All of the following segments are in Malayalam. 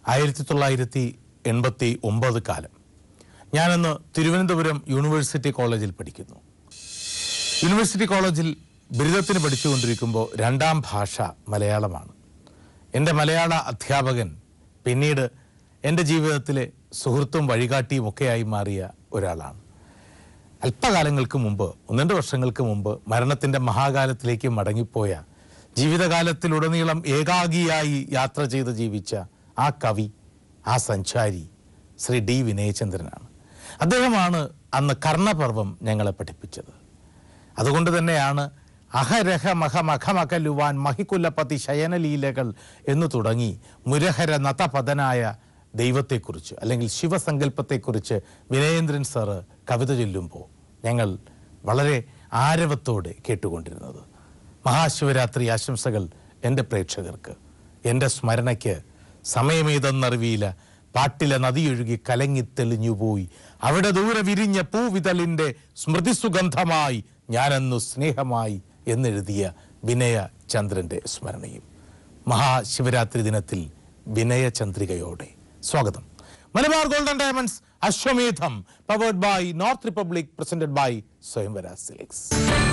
ആയിരത്തി തൊള്ളായിരത്തി എൺപത്തി ഒമ്പത് കാലം ഞാനിന്ന് തിരുവനന്തപുരം യൂണിവേഴ്സിറ്റി കോളേജിൽ പഠിക്കുന്നു യൂണിവേഴ്സിറ്റി കോളേജിൽ ബിരുദത്തിന് പഠിച്ചുകൊണ്ടിരിക്കുമ്പോൾ രണ്ടാം ഭാഷ മലയാളമാണ് എൻ്റെ മലയാള അധ്യാപകൻ പിന്നീട് എൻ്റെ ജീവിതത്തിലെ സുഹൃത്തും വഴികാട്ടിയും ഒക്കെയായി മാറിയ ഒരാളാണ് അല്പകാലങ്ങൾക്ക് മുമ്പ് ഒന്ന് രണ്ട് വർഷങ്ങൾക്ക് മുമ്പ് മരണത്തിൻ്റെ മഹാകാലത്തിലേക്ക് മടങ്ങിപ്പോയ ജീവിതകാലത്തിലുടനീളം ഏകാഗിയായി യാത്ര ചെയ്ത് ജീവിച്ച ആ കവി ആ സഞ്ചാരി ശ്രീ ഡി വിനയചന്ദ്രനാണ് അദ്ദേഹമാണ് അന്ന് കർണപർവം ഞങ്ങളെ പഠിപ്പിച്ചത് അതുകൊണ്ട് തന്നെയാണ് അഹരഹ മഹ മഖമകലുവാൻ മഹികുലപതി ശയനലീലകൾ എന്നു തുടങ്ങി മുരഹര നതപതനായ ദൈവത്തെക്കുറിച്ച് അല്ലെങ്കിൽ ശിവസങ്കല്പത്തെക്കുറിച്ച് വിനയേന്ദ്രൻ സാറ് കവിത ചൊല്ലുമ്പോൾ ഞങ്ങൾ വളരെ ആരവത്തോടെ കേട്ടുകൊണ്ടിരുന്നത് മഹാശിവരാത്രി ആശംസകൾ എൻ്റെ പ്രേക്ഷകർക്ക് എൻ്റെ സ്മരണയ്ക്ക് സമയമേതെന്നറിവിയില്ല പാട്ടിലെ നദിയൊഴുകി കലങ്ങിത്തെളിഞ്ഞുപോയി അവിടെ ദൂരെ വിരിഞ്ഞ പൂവിതലിൻ്റെ സ്മൃതിസുഗന്ധമായി ഞാനെന്നു സ്നേഹമായി എന്നെഴുതിയ വിനയ ചന്ദ്രൻ്റെ സ്മരണയും മഹാശിവരാത്രി ദിനത്തിൽ വിനയചന്ദ്രികയോടെ സ്വാഗതം Malabar Golden Diamonds Ashwamedham powered by North Republic presented by Swayamvara Silks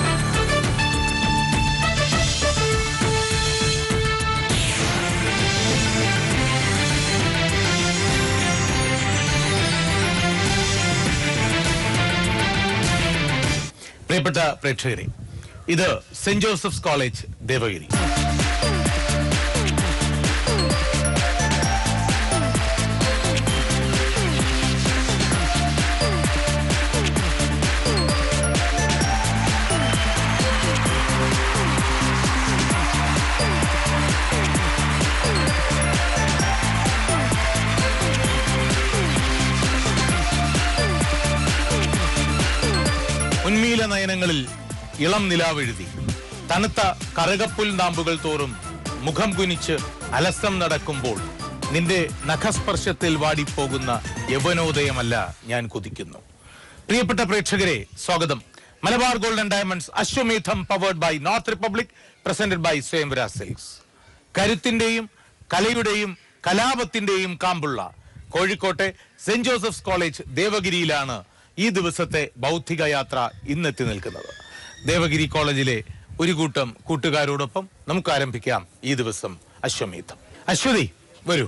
പ്രിയപ്പെട്ട പ്രേക്ഷകരെ ഇത് സെന്റ് ജോസഫ്സ് കോളേജ് ദേവഗിരി ഉന്മീല നയനങ്ങളിൽ ഇളം നിലാവെഴുതി തണുത്ത കറുകപ്പുൽ നാമ്പുകൾ തോറും മുഖം കുനിച്ച് അലസം നടക്കുമ്പോൾ നിന്റെ നഖസ്പർശത്തിൽ വാടിപ്പോകുന്ന യവനോദയമല്ല ഞാൻ കുതിക്കുന്നു പ്രിയപ്പെട്ട പ്രേക്ഷകരെ സ്വാഗതം Malabar Golden Diamonds Ashwamedham powered by North Republic presented by Swayamvara Silks കരുത്തിന്റെയും കലയുടെയും കലാപത്തിന്റെയും കാമ്പുള്ള കോഴിക്കോട്ടെ സെന്റ് ജോസഫ്സ് കോളേജ് ദേവഗിരിയിലാണ് ഈ ദിവസത്തെ ബൗദ്ധിക യാത്ര ഇന്നെത്തി നിൽക്കുന്നത് ദേവഗിരി കോളേജിലെ ഒരു കൂട്ടം കൂട്ടുകാരോടൊപ്പം നമുക്ക് ആരംഭിക്കാം ഈ ദിവസം അശ്വമേധം അശ്വതി വരൂ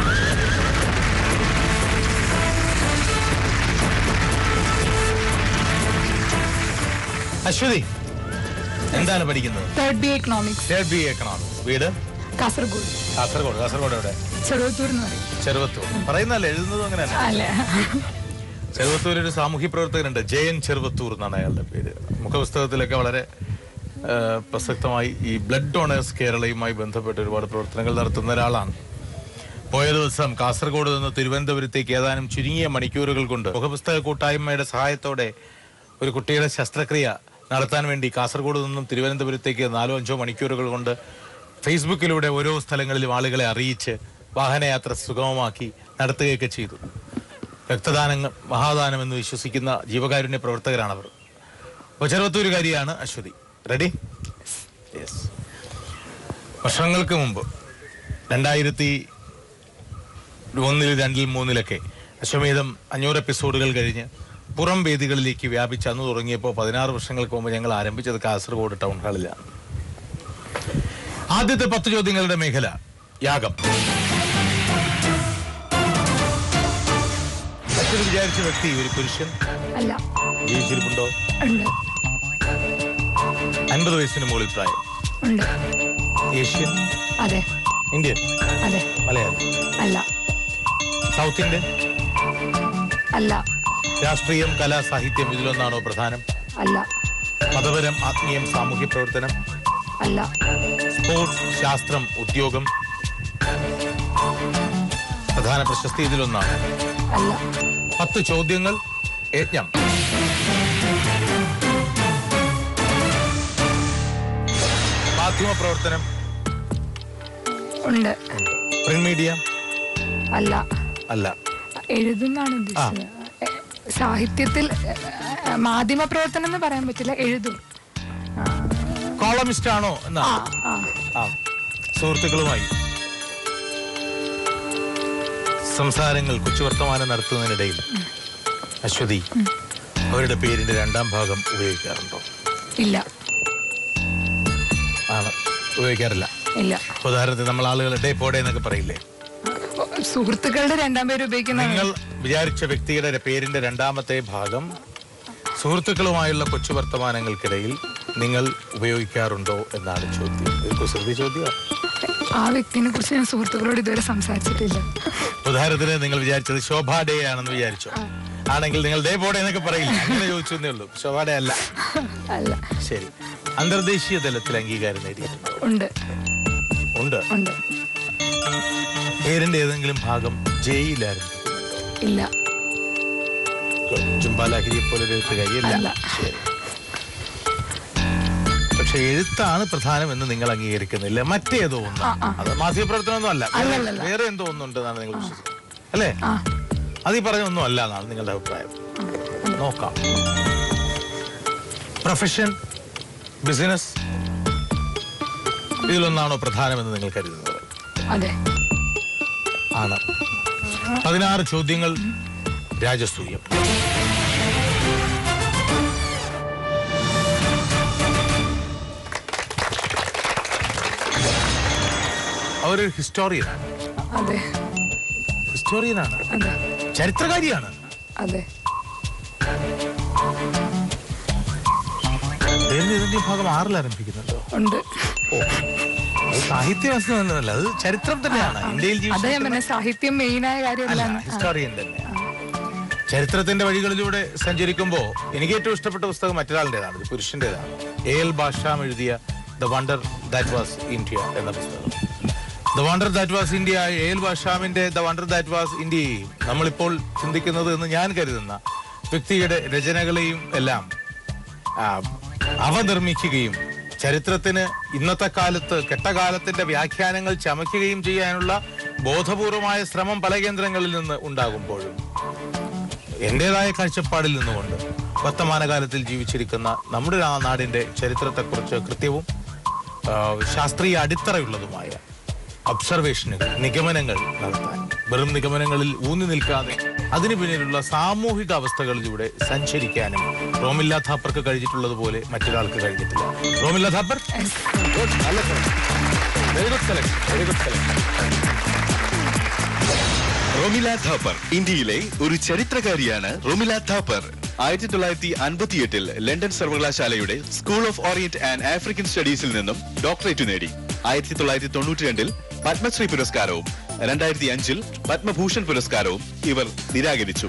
അശ്വതി എന്താണ് പഠിക്കുന്നത് third B economics third B economics വീട് കാസർഗോഡ് കാസർഗോഡ് കാസർഗോഡ് എവിടെ ചെറുവത്തൂർ എന്ന് പറയും ചെറുവത്തൂർ പറയുന്നല്ലേ എഴുതുന്നതും അങ്ങനെ തന്നെ അല്ലേ ചെറുവത്തൂർ ഒരു സാമൂഹ്യ പ്രവർത്തകനുണ്ട് ജയൻ ചെറുവത്തൂർ എന്നാണ് അയാളുടെ പേര് മുഖപുസ്തകത്തിലൊക്കെ വളരെ ആ, പ്രസക്തമായി ഈ ബ്ലഡ് ഡോണേഴ്സ് കേരളയുമായി ബന്ധപ്പെട്ട് ഒരുപാട് പ്രവർത്തനങ്ങൾ നടത്തുന്ന ഒരാളാണ് പോയ ദിവസം കാസർഗോഡ് നിന്ന് തിരുവനന്തപുരത്തേക്ക് ഏതാനും ചുരുങ്ങിയ മണിക്കൂറുകൾ കൊണ്ട് മുഖപുസ്തക കൂട്ടായ്മയുടെ സഹായത്തോടെ ഒരു കുട്ടിയുടെ ശസ്ത്രക്രിയ നടത്താൻ വേണ്ടി കാസർഗോഡ് നിന്നും തിരുവനന്തപുരത്തേക്ക് നാലോ അഞ്ചോ മണിക്കൂറുകൾ കൊണ്ട് ഫേസ്ബുക്കിലൂടെ ഓരോ സ്ഥലങ്ങളിലും ആളുകളെ അറിയിച്ച് വാഹനയാത്ര സുഗമമാക്കി നടത്തുകയൊക്കെ ചെയ്തു രക്തദാനം മഹാദാനം എന്ന് വിശ്വസിക്കുന്ന ജീവകാരുണ്യ പ്രവർത്തകരാണവർ അപ്പോൾ ചെറുവത്തൂരുകാരിയാണ് അശ്വതി റെഡി യെസ് വർഷങ്ങൾക്ക് മുമ്പ് രണ്ടായിരത്തി ഒന്നിൽ രണ്ടിൽ മൂന്നിലൊക്കെ അശ്വമേധം അഞ്ഞൂറ് എപ്പിസോഡുകൾ കഴിഞ്ഞ് പുറം വേദികളിലേക്ക് വ്യാപിച്ച് അന്ന് തുടങ്ങിയപ്പോൾ പതിനാറ് വർഷങ്ങൾക്ക് മുമ്പ് ഞങ്ങൾ ആരംഭിച്ചത് കാസർഗോഡ് ടൗൺ ഹാളിലാണ് ആദ്യത്തെ പത്ത് ചോദ്യങ്ങളുടെ മേഖല യാഗം അശ്വതി വിചാരിച്ച വ്യക്തി ഒരു പുരുഷൻ അല്ല ജീവിച്ചിരിപ്പുണ്ടോ ഉണ്ട് അൻപത് വയസ്സിന് മുകളിൽ പ്രായം ഉണ്ട് ഏഷ്യൻ അതെ ഇന്ത്യൻ അതെ മലയാളി അല്ല സൗത്ത് ഇന്ത്യൻ അല്ല രാഷ്ട്രീയം കല സാഹിത്യം ഇതിലൊന്നാണോ പ്രധാനം അല്ല മതപരം ആത്മീയം സാമൂഹ്യ പ്രവർത്തനം അല്ല സ്പോർട്സ് ശാസ്ത്രം ഉദ്യോഗം പ്രധാന പ്രശസ്തി ഇതിലൊന്നാണ് അല്ല പത്ത് ചോദ്യങ്ങൾ യജ്ഞം മാധ്യമ പ്രവർത്തനം ഉണ്ട് പ്രിന്റ് മീഡിയ അല്ല അല്ല എഴുതുന്നാണ് ഉദ്ദേശിച്ചത് എ- സാഹിത്യത്തിൽ മാധ്യമ പ്രവർത്തനം എന്ന് പറയാൻ പറ്റില്ല എഴുതും കോളമിസ്റ്റ് ആണോ ആ എന്നാണ് ആ ആ സുഹൃത്തുക്കളുമായി സംസാരങ്ങൾ കൊച്ചു വർത്തമാനം നടത്തുന്നതിനിടയിൽ അശ്വതി അവരുടെ പേരിന്റെ രണ്ടാം ഭാഗം ഉപയോഗിക്കാറുണ്ടോ ഇല്ല ആണ് ഉപയോഗിക്കാറില്ല ഇല്ല ഉദാഹരണത്തിന് നമ്മൾ ആളുകൾ ഡേ പോടെ എന്നൊക്കെ പറയില്ലേ ഓ, സുഹൃത്തുക്കളുടെ രണ്ടാം പേര് ഉപയോഗിക്കുന്ന നിങ്ങൾ വിചാരിച്ച വ്യക്തിയുടെ പേരിന്റെ രണ്ടാമത്തെ ഭാഗം സുഹൃത്തുക്കളുമായുള്ള കൊച്ചു വർത്തമാനങ്ങൾക്കിടയിൽ നിങ്ങൾ ഉപയോഗിക്കാറുണ്ടോ എന്നാണ് ചോദ്യം ഒരു കുസൃതി ചോദ്യമാണ് ആ വ്യക്തിനെ കുറിച്ച് ഞാൻ സുഹൃത്തുക്കളോട് ഇതുവരെ സംസാരിച്ചിട്ടില്ല ഉദാഹരണത്തിന് നിങ്ങൾ വിചാരിച്ചത് ശോഭാ ഡേ ആണെന്ന് വിചാരിച്ചോ ആണെങ്കിൽ നിങ്ങൾ ഡേ പോടെ എന്നൊക്കെ പറയില്ല അങ്ങനെ ചോദിച്ചു എന്നേ ഉള്ളൂ ശോഭാ ഡേ അല്ല അല്ല ശരി അന്തർദേശീയ തലത്തിൽ അംഗീകാരം നേടിയിട്ടുണ്ടോ ഉണ്ട് ഉണ്ട് ഉണ്ട് പേരിന്റെ ഏതെങ്കിലും ഭാഗം ജയിലായിരുന്നു ഇല്ല ചുംബാലാഹിരിയെ പോലെ ഒരു എഴുത്തുകാരിയല്ല അല്ല. ശരി. പക്ഷെ എഴുത്താണ് പ്രധാനം എന്ന് നിങ്ങൾ അംഗീകരിക്കുന്നില്ല മറ്റേതോ ഒന്നാണ് അത് മാധ്യമപ്രവർത്തനമൊന്നും അല്ല വേറെ- അല്ലല്ലല്ല. വേറെ എന്തോ ഒന്നുണ്ട് എന്നാണ് നിങ്ങൾ വിശ്വസിക്കുന്നത് അല്ലേ ആ അത് ഈ പറഞ്ഞ ഒന്നും അല്ല എന്നാണ് നിങ്ങളുടെ അഭിപ്രായം നോക്കാം പ്രൊഫഷൻ ബിസിനസ് ഇതിലൊന്നാണോ പ്രധാനമെന്ന് നിങ്ങൾ കരുതുന്നത് അതെ ആണ് പതിനാറ് ചോദ്യങ്ങൾ രാജസൂയം അവരൊരു ഹിസ്റ്റോറിയനാണ് അതെ ഹിസ്റ്റോറിയനാണ് അതെ ചരിത്രകാരിയാണ് അതെ പേരിന്റെ ഇതിന്റെ ഭാഗം ആറിൽ ആരംഭിക്കുന്നുണ്ടോ ഉണ്ട് ഓ അത് സാഹിത്യവസ്തു എന്നല്ല അത് ചരിത്രം തന്നെയാണ് ഇന്ത്യയിൽ അതാ ജീവിച്ച ഞാൻ പറഞ്ഞ സാഹിത്യം മെയിനായ കാര്യമല്ല അല്ല ഹിസ്റ്റോറിയൻ തന്നെയാണ് ചരിത്രത്തിന്റെ വഴികളിലൂടെ സഞ്ചരിക്കുമ്പോൾ എനിക്ക് ഏറ്റവും ഇഷ്ടപ്പെട്ട പുസ്തകം മറ്റൊരാളുടേതാണ് ഇത് പുരുഷന്റേതാണ് എ എൽ ബാഷാം എഴുതിയ the wonder that was India എന്ന പുസ്തകം the wonder that was India A L ബാഷാമിന്റെ ദ വണ്ടർ ദാറ്റ് വാസ് ഇന്ത്യയെയും നമ്മളിപ്പോൾ ചിന്തിക്കുന്നത് എന്ന് ഞാൻ കരുതുന്ന വ്യക്തിയുടെ രചനകളെയും എല്ലാം ആ, അവനിർമ്മിക്കുകയും ചരിത്രത്തിന് ഇന്നത്തെ കാലത്ത് കെട്ടകാലത്തിന്റെ വ്യാഖ്യാനങ്ങൾ ചമയ്ക്കുകയും ചെയ്യാനുള്ള ബോധപൂർവമായ ശ്രമം പല കേന്ദ്രങ്ങളിൽ നിന്ന് ഉണ്ടാകുമ്പോഴും എന്റേതായ കാഴ്ചപ്പാടിൽ നിന്നുകൊണ്ട് വർത്തമാനകാലത്തിൽ ജീവിച്ചിരിക്കുന്ന നമ്മുടെ ആ നാടിന്റെ ചരിത്രത്തെക്കുറിച്ച് കൃത്യവും ആ, ശാസ്ത്രീയ അടിത്തറയുള്ളതുമായ ഒബ്സർവേഷനുകൾ നിഗമനങ്ങൾ നടത്താൻ വെറും നിഗമനങ്ങളിൽ ഊന്നി നിൽക്കാതെ അതിനു പിന്നിലുള്ള സാമൂഹിക അവസ്ഥകളിലൂടെ സഞ്ചരിക്കാനും റോമില്ല ഥാപ്പർക്ക് കഴിഞ്ഞിട്ടുള്ളതുപോലെ മറ്റൊരാൾക്ക് കഴിഞ്ഞിട്ടില്ല റോമില്ല ഥാപ്പർ Good, നല്ല very good selection very good selection Romila Thapar ഇന്ത്യയിലെ ഒരു ചരിത്രകാരിയാണ് റോമില ഥാപ്പർ ആയിരത്തി തൊള്ളായിരത്തി അൻപത്തിയെട്ടിൽ ലണ്ടൻ സർവകലാശാലയുടെ school of Orient and African സ്റ്റഡീസിൽ നിന്നും ഡോക്ടറേറ്റ് നേടി ആയിരത്തി തൊള്ളായിരത്തി തൊണ്ണൂറ്റി രണ്ടിൽ പത്മശ്രീ പുരസ്കാരവും രണ്ടായിരത്തി അഞ്ചിൽ പത്മഭൂഷൺ പുരസ്കാരവും ഇവർ നിരാകരിച്ചു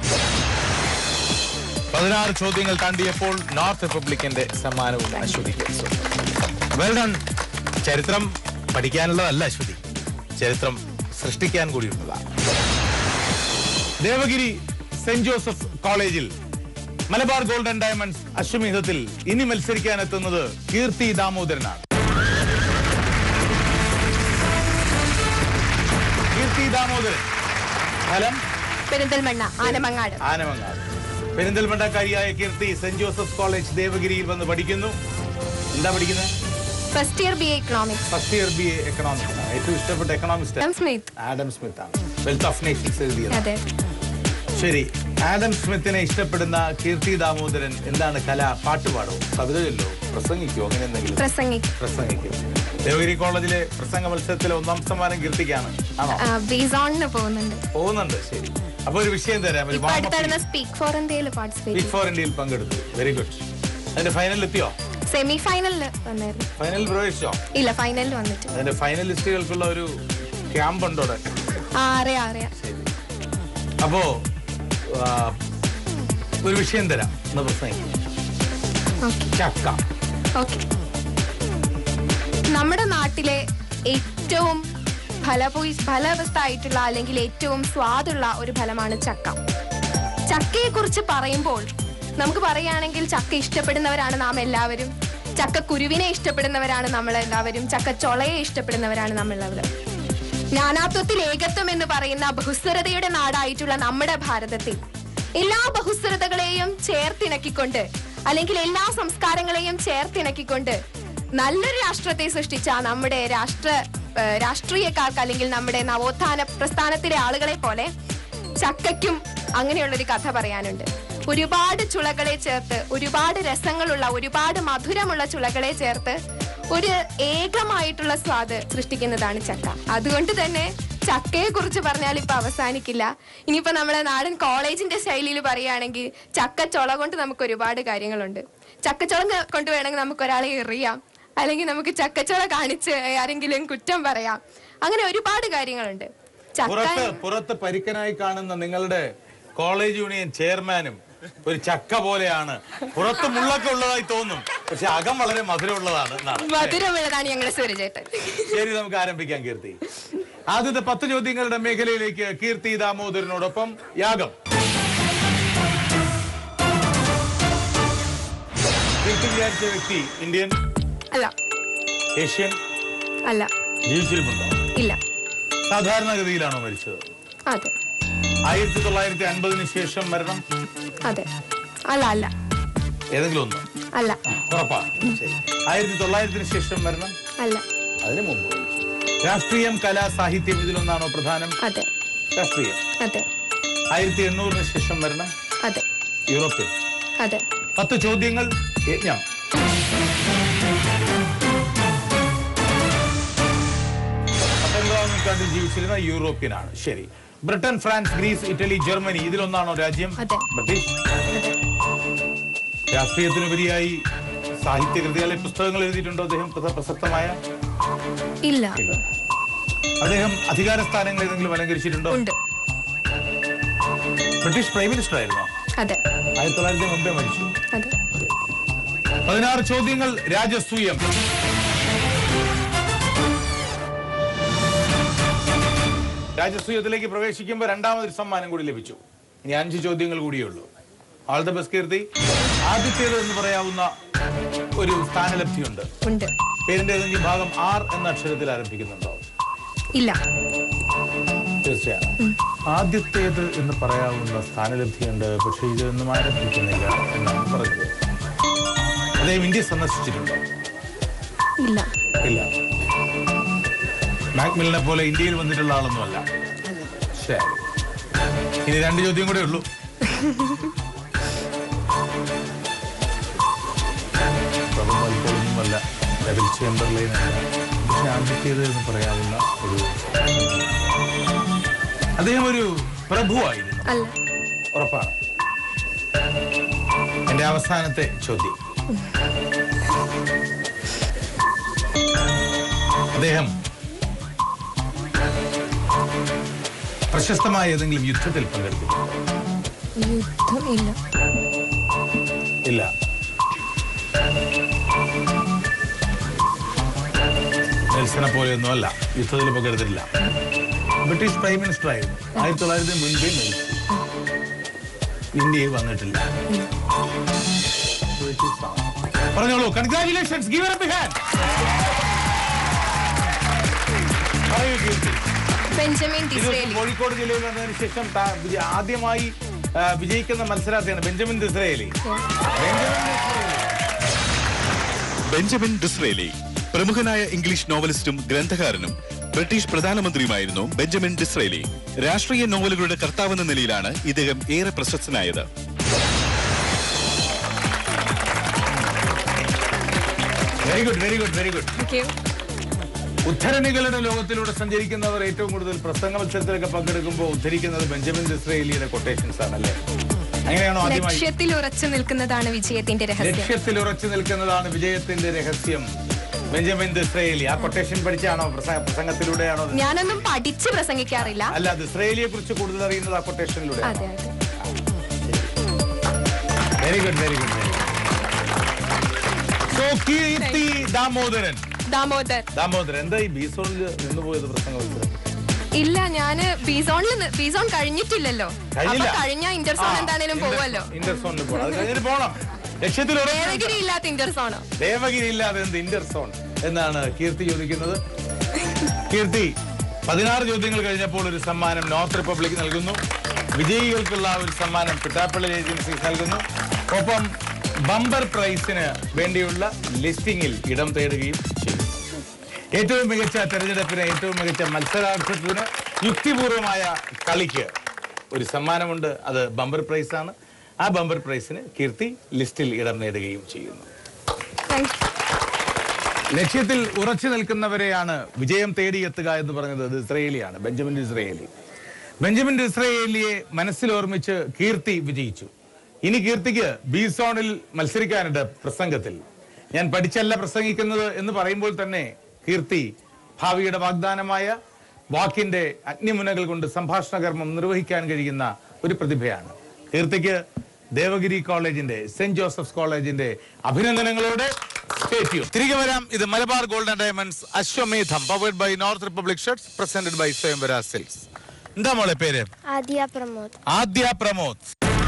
പതിനാറ് ചോദ്യങ്ങൾ താണ്ടിയപ്പോൾ നോർത്ത് റിപ്പബ്ലിക്കിന്റെ സമ്മാനവും അശ്വതിക്ക് വെൽ ഡൺ ചരിത്രം പഠിക്കാനുള്ളതല്ല അശ്വതി ചരിത്രം സൃഷ്ടിക്കാൻ കൂടിയുള്ളതാണ് ദേവഗിരി സെന്റ് ജോസഫ് കോളേജിൽ മലബാർ ഗോൾഡൻ ഡയമണ്ട്സ് അശ്വമേധത്തിൽ ഇനി മത്സരിക്കാൻ എത്തുന്നത് കീർത്തി ദാമോദരനാണ് കീർത്തി ദാമോദരൻ ഫലം പെരിന്തൽമണ്ണ ആനമങ്ങാട് ആനമങ്ങാട് പെരിന്തൽമണ്ണക്കാരിയായ കീർത്തി സെന്റ് ജോസഫ് കോളേജ് ദേവഗിരിയിൽ വന്ന് പഠിക്കുന്നു എന്താ പഠിക്കുന്നത് first year B A economics first year B A economics ആണ് ഏറ്റവും ഇഷ്ടപ്പെട്ട എക്കണോമിസ്റ്റ് സ്മിത്ത് ആഡം സ്മിത്ത് ആണ് വെൽത്ത് ഓഫ് നേഷൻസ് എഴുതിയത് അതെ ശരി ആഡം സ്മിത്തിനെ ഇഷ്ടപ്പെടുന്ന കീർത്തി ദാമോദരൻ എന്താണ് കല പാട്ടുപാടോ കവിതയല്ലോ പ്രസംഗിക്കോ അങ്ങനെ എന്തെങ്കിലും പ്രസംഗിക്കും പ്രസംഗിക്കും ദേവഗിരി കോളേജിലെ പ്രസംഗ മത്സരത്തിലെ ഒന്നാം സമ്മാനം കീർത്തിക്കാണ് ആണോ ബീസോണിന് പോകുന്നുണ്ട് പോകുന്നുണ്ട് ശരി അപ്പൊ ഒരു വിഷയം തരാം ഒരു ഇപ്പൊ warm up അടുത്തടുന്ന സ്പീക്ക് ഫോർ ഇന്ത്യയിൽ പാർട്ടിസിപ്പേറ്റ് ബിഗ് ഫോർ ഇന്ത്യയിൽ പങ്കെടുത്തു വെരി ഗുഡ് അതിന്റെ ഫൈനലിൽ എത്തിയോ സെമി ഫൈനലിൽ വന്നായിരുന്നു ഫൈനലിൽ പ്രവേശിച്ചോ ഇല്ല ഫൈനലിൽ വന്നിട്ട് അതിന്റെ ഫൈനലിസ്റ്റുകൾക്കുള്ള ഒരു ക്യാമ്പ് ഉണ്ട് അവിടെ ആ അറിയാം അറിയാം ശരി അപ്പോ ആ, ഒരു വിഷയം തരാം എന്ന് പ്രസംഗിക്കും ഓക്കെ ചക്ക ഓക്കെ നമ്മുടെ നാട്ടിലെ ഏറ്റവും ഫലഭൂയി ഫലവസ്ഥായിട്ടുള്ള അല്ലെങ്കിൽ ഏറ്റവും സ്വാദുള്ള ഒരു ഫലമാണ് ചക്ക ചക്കയെ കുറിച്ച് പറയുമ്പോൾ നമുക്ക് പറയുകയാണെങ്കിൽ ചക്ക ഇഷ്ടപ്പെടുന്നവരാണ് നാം എല്ലാവരും ചക്ക കുരുവിനെ ഇഷ്ടപ്പെടുന്നവരാണ് നമ്മൾ എല്ലാവരും ചക്ക ചൊളയെ ഇഷ്ടപ്പെടുന്നവരാണ് നമ്മൾ എല്ലാവരും നാനാത്വത്തിൽ ഏകത്വം എന്ന് പറയുന്ന ബഹുസ്വരതയുടെ നാടായിട്ടുള്ള നമ്മുടെ ഭാരതത്തിൽ എല്ലാ ബഹുസ്വരതകളെയും ചേർത്തിണക്കിക്കൊണ്ട് അല്ലെങ്കിൽ എല്ലാ സംസ്കാരങ്ങളെയും ചേർത്തിണക്കിക്കൊണ്ട് നല്ലൊരു രാഷ്ട്രത്തെ സൃഷ്ടിച്ച നമ്മുടെ രാഷ്ട്ര ഏഹ്, രാഷ്ട്രീയക്കാർക്ക് അല്ലെങ്കിൽ നമ്മുടെ നവോത്ഥാന പ്രസ്ഥാനത്തിലെ ആളുകളെ പോലെ ചക്കയ്ക്കും അങ്ങനെയുള്ളൊരു കഥ പറയാനുണ്ട് ഒരുപാട് ചുളകളെ ചേർത്ത് ഒരുപാട് രസങ്ങളുള്ള ഒരുപാട് മധുരമുള്ള ചുളകളെ ചേർത്ത് ഒരു ഏകമായിട്ടുള്ള സ്വാദ് സൃഷ്ടിക്കുന്നതാണ് ചക്ക അതുകൊണ്ട് തന്നെ ചക്കയെ കുറിച്ച് പറഞ്ഞാൽ ഇപ്പൊ അവസാനിക്കില്ല ഇനിയിപ്പോ നമ്മുടെ നാടൻ കോളേജിന്റെ ശൈലിയിൽ പറയുകയാണെങ്കിൽ ചക്കച്ചൊള കൊണ്ട് നമുക്ക് ഒരുപാട് കാര്യങ്ങളുണ്ട് ചക്കച്ചൊള കൊണ്ട് വേണമെങ്കിൽ നമുക്ക് ഒരാളെ എറിയാം അല്ലെങ്കിൽ നമുക്ക് ചക്കച്ചൊള കാണിച്ച് ആരെങ്കിലും കുറ്റം പറയാം അങ്ങനെ ഒരുപാട് കാര്യങ്ങളുണ്ട് ചക്ക പുറത്ത് പുറത്ത് പരിക്കനായി കാണുന്ന നിങ്ങളുടെ കോളേജ് യൂണിയൻ ചെയർമാനും ഒരു ചക്ക പോലെയാണ് പുറത്ത് മുള്ളൊക്കെ ഉള്ളതായി തോന്നും പക്ഷെ അകം വളരെ മധുരമുള്ളതാണ് എന്നാണ് മധുരമുള്ളതാണ് ഞങ്ങളുടെ സൂര്യചേട്ടൻ ശരി നമുക്ക് ആരംഭിക്കാം കീർത്തി ആദ്യത്തെ പത്ത് ചോദ്യങ്ങളുടെ മേഖലയിലേക്ക് കീർത്തി ദാമോദരനോടൊപ്പം യാഗം കീർത്തി വിചാരിച്ച വ്യക്തി ഇന്ത്യൻ അല്ല ഏഷ്യൻ അല്ല ജീവിച്ചിരിപ്പുണ്ടോ ഇല്ല സാധാരണഗതിയിലാണോ മരിച്ചത് അതെ ആയിരത്തി തൊള്ളായിരത്തി അൻപതിന് ശേഷം മരണം അതെ അല്ല അല്ല ഏതെങ്കിലും ഒന്ന് അല്ല ഉറപ്പാണ് ശരി ആയിരത്തി തൊള്ളായിരത്തിന് ശേഷം മരണം അല്ല അതിന് മുമ്പ് മരിച്ചു. രാഷ്ട്രീയം കലാ സാഹിത്യം ഇതിലൊന്നാണോ പ്രധാനം അതെ രാഷ്ട്രീയം അതെ ആയിരത്തി എണ്ണൂറിന് ശേഷം മരണം അതെ യൂറോപ്പിൽ അതെ പത്ത് ചോദ്യങ്ങൾ യജ്ഞം പത്തൊൻപതാം നൂറ്റാണ്ടിൽ ജീവിച്ചിരുന്ന യൂറോപ്യനാണ് ശരി Britain France Greece Italy Germany ഇതിലൊന്നാണോ രാജ്യം അതെ. ബ്രിട്ടീഷ് രാഷ്ട്രീയത്തിനുപരിയായി സാഹിത്യകൃതികളെ പുസ്തകങ്ങൾ എഴുതിയിട്ടുണ്ടോ അദ്ദേഹം പ്രസ- പ്രസക്തമായ ഇല്ല ഇല്ല. അദ്ദേഹം അധികാര സ്ഥാനങ്ങൾ ഏതെങ്കിലും അലങ്കരിച്ചിട്ടുണ്ടോ ഉണ്ട് ബ്രിട്ടീഷ് പ്രൈം മിനിസ്റ്റർ ആയിരുന്നോ അതെ ആയിരത്തി തൊള്ളായിരത്തി മുമ്പേ മരിച്ചു അതെ പതിനാറ് ചോദ്യങ്ങൾ രാജസൂയം രാജസൂയത്തിലേക്ക് പ്രവേശിക്കുമ്പോൾ രണ്ടാമതൊരു സമ്മാനം കൂടി ലഭിച്ചു ഇനി അഞ്ച് ചോദ്യങ്ങൾ കൂടിയേ ഉള്ളൂ ആൾ ദ ബെസ്റ്റ് കീർത്തി ആദ്യത്തേത് എന്ന് പറയാവുന്ന ഒരു സ്ഥാനലബ്ധിയുണ്ട് ഉണ്ട് പേരിന്റെ ഏതെങ്കിലും ഭാഗം ആർ എന്ന അക്ഷരത്തിൽ ആരംഭിക്കുന്നുണ്ടോ ഇല്ല തീർച്ചയായും ആദ്യത്തേത് എന്ന് പറയാവുന്ന സ്ഥാനലബ്ധിയുണ്ട് പക്ഷെ ഇതൊന്നും ആരംഭിക്കുന്നില്ല എന്നാണ് പറഞ്ഞത് അദ്ദേഹം ഇന്ത്യ സന്ദർശിച്ചിട്ടുണ്ടോ ഇല്ല ഇല്ല മാക്മിലിനെ പോലെ ഇന്ത്യയിൽ വന്നിട്ടുള്ള ആളൊന്നുമല്ല ശരി ഇനി രണ്ട് ചോദ്യം കൂടെ ഉള്ളൂ പ്രഭുമല്ല ഡബിൾ ചേംബർലൈൻ അല്ല പക്ഷെ ആദ്യത്തേത് എന്ന് പറയാവുന്ന ഒരു അദ്ദേഹം ഒരു പ്രഭുവായിരുന്നു അല്ല ഉറപ്പാണ് എന്റെ അവസാനത്തെ ചോദ്യം അദ്ദേഹം പ്രശസ്തമായ ഏതെങ്കിലും യുദ്ധത്തിൽ പങ്കെടുത്തിട്ടുണ്ടോ യുദ്ധം ഇല്ല ഇല്ല നെൽസനെ പോലെയൊന്നും അല്ല യുദ്ധത്തിൽ പങ്കെടുത്തിട്ടില്ല ബ്രിട്ടീഷ് പ്രൈം മിനിസ്റ്റർ ആയിരുന്നു ആയിരത്തി തൊള്ളായിരത്തി മുൻപേ മരിച്ചു ഇന്ത്യയിൽ വന്നിട്ടില്ല പറഞ്ഞോളൂ കൺഗ്രാറ്റുലേഷൻസ് ഗീവ് അപ്പ് ഹാൻഡ് പറയൂ കീർത്തി ബെഞ്ചമിൻ ഇത് ഡിസ്രേലി കോഴിക്കോട് ജില്ലയിൽ വന്നതിന് ശേഷം താ- വിജയ- ആദ്യമായി ആ, വിജയിക്കുന്ന മത്സരാർത്ഥിയാണ് Benjamin Disraeli Benjamin Disraeli Benjamin Disraeli പ്രമുഖനായ ഇംഗ്ലീഷ് നോവലിസ്റ്റും ഗ്രന്ഥകാരനും ബ്രിട്ടീഷ് പ്രധാനമന്ത്രിയുമായിരുന്നു ബെഞ്ചമിൻ ഡിസ്രേലി രാഷ്ട്രീയ നോവലുകളുടെ കർത്താവെന്ന നിലയിലാണ് ഇദ്ദേഹം ഏറെ പ്രശസ്തനായത് very good very good very good ഉദ്ധരണികളുടെ ലോകത്തിലൂടെ സഞ്ചരിക്കുന്നവർ ഏറ്റവും കൂടുതൽ പ്രസംഗ മത്സരത്തിലൊക്കെ പങ്കെടുക്കുമ്പോൾ ഉദ്ധരിക്കുന്നത് ബെഞ്ചമിൻ ദിസ്രയേലിയുടെ കൊട്ടേഷൻസ് ആണല്ലേ അങ്ങനെയാണോ ആദ്യമായി ലക്ഷ്യത്തിൽ ഉറച്ചു നിൽക്കുന്നതാണ് വിജയത്തിന്റെ രഹസ്യം ലക്ഷ്യത്തിൽ ഉറച്ചു നിൽക്കുന്നതാണ് വിജയത്തിന്റെ രഹസ്യം ബെഞ്ചമിൻ ദിസ്രയേലി ആ കൊട്ടേഷൻ പഠിച്ചാണോ പ്രസംഗ- പ്രസംഗത്തിലൂടെയാണോ ഞാനൊന്നും പഠിച്ച് പ്രസംഗിക്കാറില്ല അല്ല ദിസ്രയേലിയെ കുറിച്ച് കൂടുതൽ അറിയുന്നത് ആ കൊട്ടേഷനിലൂടെ അതെ അതെ very good very good very so Keerthi Damodaran Damodar Damodaran എന്താ ഈ ബീസോണിൽ നിന്നുപോയത് പ്രസംഗ മത്സരം ഇല്ല ഞാന് ബിസോണിൽ ബിസോൺ കഴിഞ്ഞിട്ടില്ലല്ലോ അപ്പൊ കഴിഞ്ഞില്ല കഴിഞ്ഞ ഇന്റർസോൺ എന്താണേലും പോവല്ലോ ഇന്റർസോണിൽ പോകണം അത് കഴിഞ്ഞിട്ട് പോകണം ലക്ഷ്യത്തിൽ ഉറച്ചു ദേവഗിരി ഇല്ലാത്ത ഇന്റർസോണോ ദേവഗിരി ഇല്ലാതെ എന്ത് ഇന്റർസോൺ എന്നാണ് കീർത്തി ചോദിക്കുന്നത് കീർത്തി പതിനാറ് ചോദ്യങ്ങൾ കഴിഞ്ഞപ്പോൾ ഒരു സമ്മാനം നോർത്ത് റിപ്പബ്ലിക് നൽകുന്നു വിജയികൾക്കുള്ള ഒരു സമ്മാനം പിട്ടാപ്പള്ളി ഏജൻസീസ് നൽകുന്നു ഒപ്പം ബമ്പർ പ്രൈസിന് വേണ്ടിയുള്ള ലിസ്റ്റിംഗിൽ ഇടം തേടുകയും ചെയ്യും ഏറ്റവും മികച്ച തെരഞ്ഞെടുപ്പിന് ഏറ്റവും മികച്ച മത്സരാർത്ഥത്തിന് യുക്തിപൂർവമായ കളിക്ക് ഒരു സമ്മാനമുണ്ട് അത് ബമ്പർ പ്രൈസ് ആണ് ആ ബമ്പർ പ്രൈസിന് കീർത്തി ലിസ്റ്റിൽ ഇടം നേടുകയും ചെയ്യുന്നു താങ്ക് യു ലക്ഷ്യത്തിൽ ഉറച്ചു നിൽക്കുന്നവരെയാണ് വിജയം തേടിയെത്തുക എന്ന് പറഞ്ഞത് ഇസ്രയേലിയാണ് ബെഞ്ചമിൻ ഇസ്രയേലി ബെഞ്ചമിൻ ഇസ്രയേലിയെ മനസ്സിൽ ഓർമ്മിച്ച് കീർത്തി വിജയിച്ചു ഇനി കീർത്തിക്ക് ബി സോണിൽ മത്സരിക്കാനുണ്ട് പ്രസംഗത്തിൽ ഞാൻ പഠിച്ചല്ല പ്രസംഗിക്കുന്നത് എന്ന് പറയുമ്പോൾ തന്നെ കീർത്തി ഭാവിയുടെ വാഗ്ദാനമായ വാക്കിന്റെ അഗ്നിമുനകൾ കൊണ്ട് സംഭാഷണ കർമ്മം നിർവഹിക്കാൻ കഴിയുന്ന ഒരു പ്രതിഭയാണ് കീർത്തിക്ക് ദേവഗിരി കോളേജിന്റെ സെന്റ് ജോസഫ്സ് കോളേജിന്റെ അഭിനന്ദനങ്ങളോടെ stay tuned. തിരികെ വരാം ഇത് Malabar Golden Diamonds Ashwamedham powered by North Republic shirts presented by Swayamvara Silks എന്താ മോളെ പേര് ആദ്യ പ്രമോദ് ആദ്യ പ്രമോദ്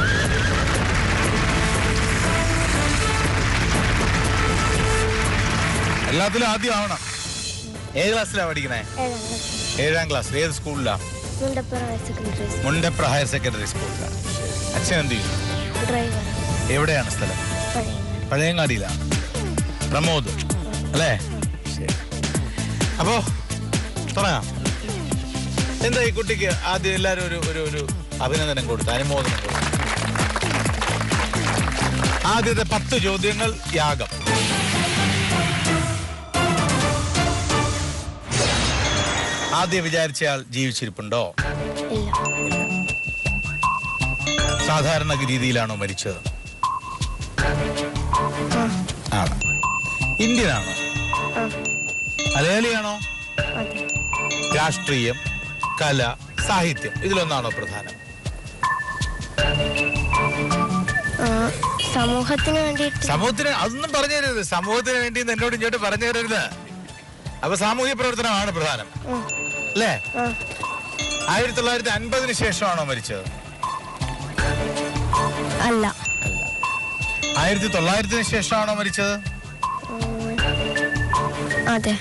എല്ലാത്തിലും ആദ്യം ആവണം ഏത് ക്ലാസ്സിലാ പഠിക്കണേ ഏഴാം ക്ലാസ് ഏഴാം ക്ലാസ് ഏത് സ്കൂളിലാ Mundappuram higher secondary school Mundapra higher secondary സ്കൂളിലാണ് അച്ഛൻ എന്ത് ചെയ്യുന്നു ഡ്രൈവർ എവിടെയാണ് സ്ഥലം പഴയ പഴയങ്ങാടിയിലാണ് പ്രമോദ് അല്ലേ ശരി അപ്പോ തുടങ്ങാം എന്താ ഈ കുട്ടിക്ക് ആദ്യം എല്ലാരും ഒരു ഒരു ഒരു അഭിനന്ദനം കൊടുത്തു അനുമോദനം കൊടുത്തു ആദ്യത്തെ പത്ത് ചോദ്യങ്ങൾ യാഗം ആദ്യം വിചാരിച്ചയാൾ ജീവിച്ചിരിപ്പുണ്ടോ ഇല്ല സാധാരണ രീതിയിലാണോ മരിച്ചത് ആണ് ഇന്ത്യൻ ആണോ ആ മലയാളിയാണോ അതെ രാഷ്ട്രീയം കല സാഹിത്യം ഇതിലൊന്നാണോ പ്രധാനം ആ, സമൂഹത്തിന് വേണ്ടിയിട്ട് സമൂഹത്തിന് അതൊന്നും പറഞ്ഞു തരരുത് സമൂഹത്തിന് വേണ്ടി എന്ന് എന്നോട് ഇങ്ങോട്ട് പറഞ്ഞു തരരുത് അപ്പൊ സാമൂഹ്യ പ്രവർത്തനമാണ് പ്രധാനം ഉം. അല്ലേ ആ ആയിരത്തി തൊള്ളായിരത്തി അൻപതിന് ശേഷമാണോ മരിച്ചത് അല്ല ആയിരത്തി തൊള്ളായിരത്തിന് ശേഷമാണോ മരിച്ചത് ഉം. അതെ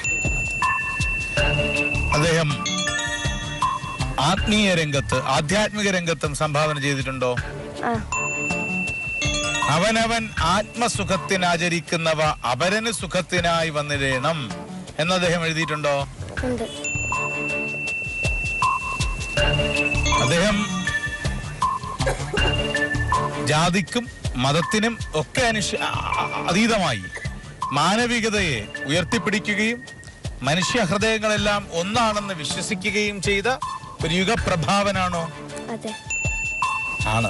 അദ്ദേഹം ആത്മീയ രംഗത്ത് ആധ്യാത്മിക രംഗത്തും സംഭാവന ചെയ്തിട്ടുണ്ടോ ആ അവനവൻ ആത്മസുഖത്തിനാചരിക്കുന്നവ അപരന് സുഖത്തിനായി വന്നിടേണം എന്ന് അദ്ദേഹം എഴുതിയിട്ടുണ്ടോ ഉണ്ട് അദ്ദേഹം ജാതിക്കും മതത്തിനും ഒക്കെ അനുഷ അ- അതീതമായി മാനവികതയെ ഉയർത്തിപ്പിടിക്കുകയും മനുഷ്യ ഹൃദയങ്ങളെല്ലാം ഒന്നാണെന്ന് വിശ്വസിക്കുകയും ചെയ്ത ഒരു യുഗപ്രഭാവനാണോ അതെ ആണ്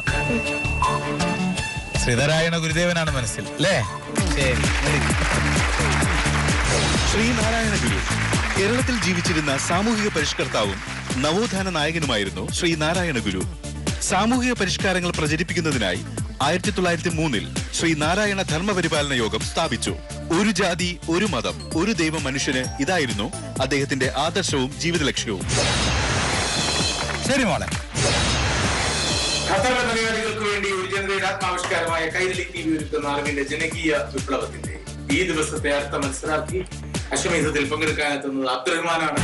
ശ്രീധരായണ ഗുരുദേവനാണ് മനസ്സിൽ അല്ലേ ശരി മിടുക്കി. ശ്രീനാരായണ ഗുരു കേരളത്തിൽ ജീവിച്ചിരുന്ന സാമൂഹിക പരിഷ്കർത്താവും നവോത്ഥാന നായകനുമായിരുന്നു ശ്രീനാരായണ ഗുരു സാമൂഹിക പരിഷ്കാരങ്ങൾ പ്രചരിപ്പിക്കുന്നതിനായി ആയിരത്തി തൊള്ളായിരത്തി മൂന്നിൽ ശ്രീനാരായണ ധർമ്മപരിപാലന യോഗം സ്ഥാപിച്ചു ഒരു ജാതി ഒരു മതം ഒരു ദൈവം മനുഷ്യന് ഇതായിരുന്നു അദ്ദേഹത്തിന്റെ ആദർശവും ജീവിത ലക്ഷ്യവും ശരി മോളെ ഖത്തറിലെ മലയാളികൾക്ക് വേണ്ടി ഒരു ജനതയുടെ ആത്മാവിഷ്കാരമായ കൈരളി ടി വി ഒരുക്കുന്ന അറിവിന്റെ ജനകീയ വിപ്ലവത്തിന്റെ ഈ ദിവസത്തെ അടുത്ത മത്സരാർത്ഥി അശ്വമേധത്തിൽ പങ്കെടുക്കാനെത്തുന്നത് അബ്ദുറഹ്മാനാണ്